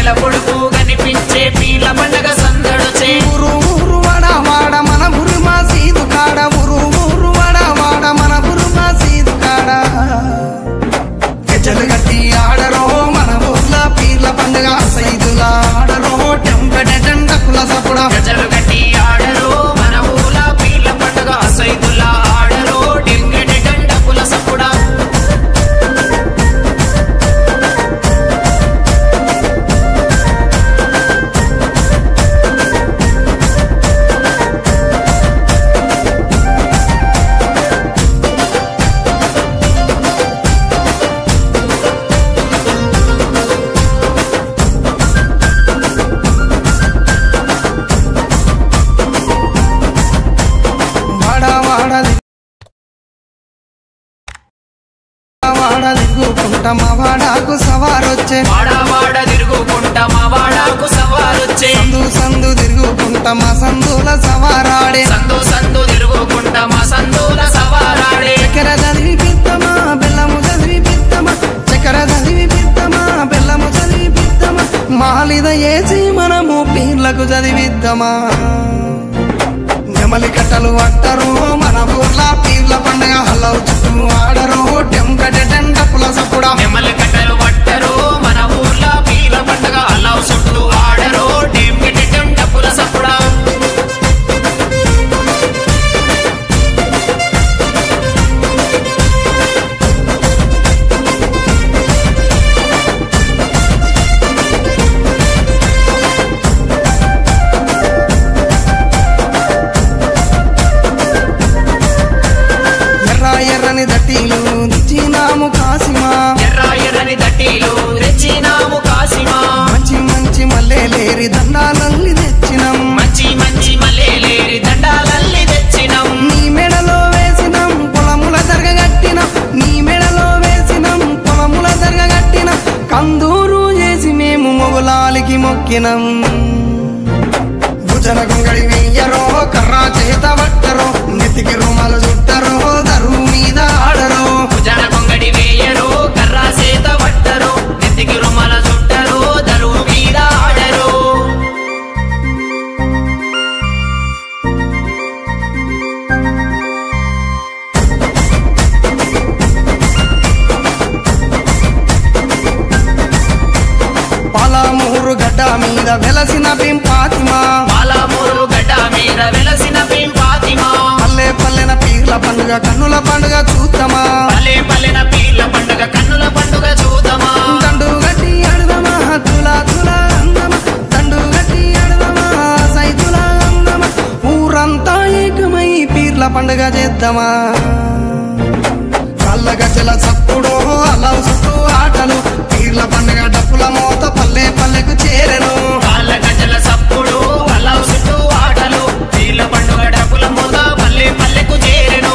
పొడుపు కనిపించే పీల పండగ సందడొచ్చే ఊరు ఊరు వడ వాడ మన ఊరు మా సీదు కాడ ఊరు ఊరు వడ వాడ మన ఊరు మా సీదు కాడ గజ్జలు కట్టి ఆడరో మన ఊర్ల పీర్ల పండుగ సైదుల ఆడరో టెంపెట టెండకుల సపుడ గజలు గట్టి ఆడరు మన ఊల పీల పండగ సైదుల ఆడరు డింగటి డండపుల సప్పుడా వాడ వాడ వాడ దిగుకుంటా మా వాడాకు సవారొచ్చే వాడ వాడ తిరుగుకుంటా మా వాడాకు సవారొచ్చే సందు సందు తిరుగుకుంటా మా సందుల సవారాడే సందు సందు తిరుగుకుంటా మా సందుల సవారాడే చక్కెర చదివి పిత్తమా బెల్లము చదివి పిత్తమా చక్కెర చదివి పిత్తమా బెల్లము చదివి పిత్తమా మాలిద ఏసి మనము పీర్లకు చదివిద్దామా నెమలి కట్టలు అట్టరు మన ఊర్ల పీర్ల పండుగ హల్లవు చుట్టూ ఆడరు టెంకట టెండపుల సప్పుడా నెమలి కట్టలు పట్టరు మన ఊర్ల పీల పండగ అల్లావు చుట్టూ ఆడరు డెంగిటి డండపుల సప్పుడా ఎర్ర ఎర్రని దట్టీలు చినాము కాసిమా ఎర్ర ఎర్రని దట్టీలు తెచ్చినాము కాసిమా మంచి మంచి మల్లెలేరి దండాలల్లి తెచ్చినం మంచి మంచి మల్లెలేరి దండాలల్లి తెచ్చినాం నీ మెడలో వేసినం పొలముల జరగగట్టినం నీ మెడలో వేసినం పొలముల జరగగట్టినం కందూరు చేసి మేము మొగులాలికి మొక్కినం భుజన గుంగడి వెయ్యరో కర్రా చేత పట్టరో నెత్తికి రుమాలు చుట్టరో దరువు మీద ఆడరో భుజన కొంగడి వేయరు కర్రా సేత పట్టరు నెత్తికి రుమాల చుట్టరు దరువు మీద ఆడరు పాలమూరు గడ్డ మీద వెలసిన పింపాతిమా పాలమూరు గడ్డ మీద వెలసిన పింపాతిమా పల్లె పల్లెన పీర్ల పండుగ కన్నుల పండుగ చూద్దామా పల్లె పల్లెన పీర్ల పండుగ కన్నుల పండుగ చూద్దామా దండు గట్టి అడదమా తులా తులా అందమా దండు గట్టి అడదమా సైతులా అందమా ఊరంతా ఏకమై పీర్ల పండుగ చేద్దామా కళ్ళ గజల చప్పుడు అలా చుట్టూ ఆటలు పీర్ల పండుగ డప్పుల మోత పల్లె పల్లెకు చేరెను కాళ్ళ గజల సప్పుడు అల్లావు చుట్టూ ఆటలు పీర్ల పండుగ డప్పుల మూత పల్లె పల్లెకు చేరెను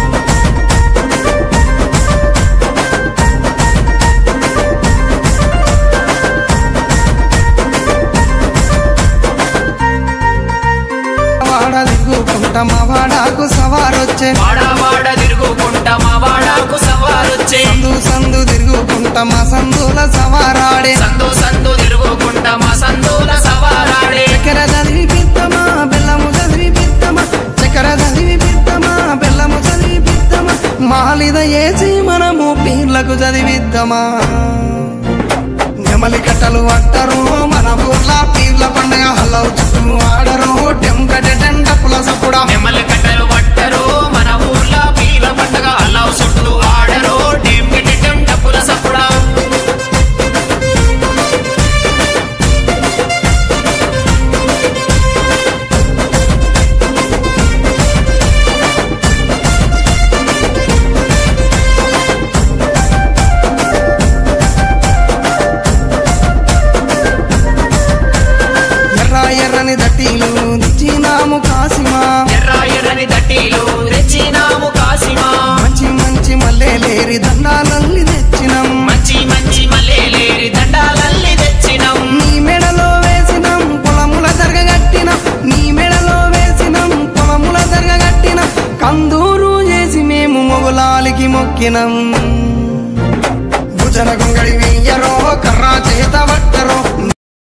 వాడ దిగుకుంటా మా వాడాకు సవారొచ్చే వాడ వాడ తిరుగుకుంటా మా వాడాకు సవారొచ్చే సందు సందు తిరుగుకుంటా మా సందుల సవారాడే సందు సందు తిరుగుకుంటా మా సందుల సవారాడే చక్కెర చదివి పిత్తమా బెల్లము చదివి పిత్తమా చక్కెర చదివి పిత్తమా బెల్లము చదివి పిత్తమా మాలిద ఏసి మనము పీర్లకు చదివిద్దామా నెమలి కట్టలు అట్టరు మన ఊర్ల పీర్ల పండుగ హల్లవు చుట్టూ ఆడరు టెంకట టెండపుల సప్పుడా నెమ్మలి కట్టలు పట్టరు మన ఊర్ల పీల పండగ అల్లావు చుట్టూ ఆడరు డెంగిటి డప్పుల సప్పుడా ఎర్ర ఎర్రని దట్టీలు చినాము కాసిమా ఎర్ర ఎర్రని దట్టీలు తెచ్చినాము కాసిమా మంచి మంచి మల్లెలేరి దండాలల్లి తెచ్చినం మంచి మంచి మల్లెలేరి దండాలల్లి తెచ్చినాం నీ మెడలో వేసినం పొలముల జరగగట్టినం నీ మెడలో వేసినం పొలముల జరగగట్టినం కందూరు చేసి మేము మొగులాలికి మొక్కినం భుజన గుంగడి వెయ్యరో కర్రా చేత పట్టరో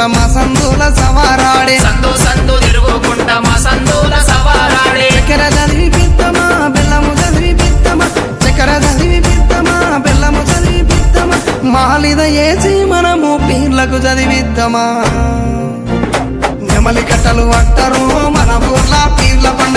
మా సందుల సవారాడే సందు సందు తిరుగుకుంటా మా సందుల సవారాడే చక్కెర చదివి పిత్తమా బెల్లము చదివి పిత్తమా చక్కెర చదివి పిత్తమా బెల్లము చదివి పిత్తమా మాలిద ఏసి మనము పీర్లకు చదివిద్దామా నెమలి కట్టలు పట్టరు మన ఊర్ల పీర్ల పండుగ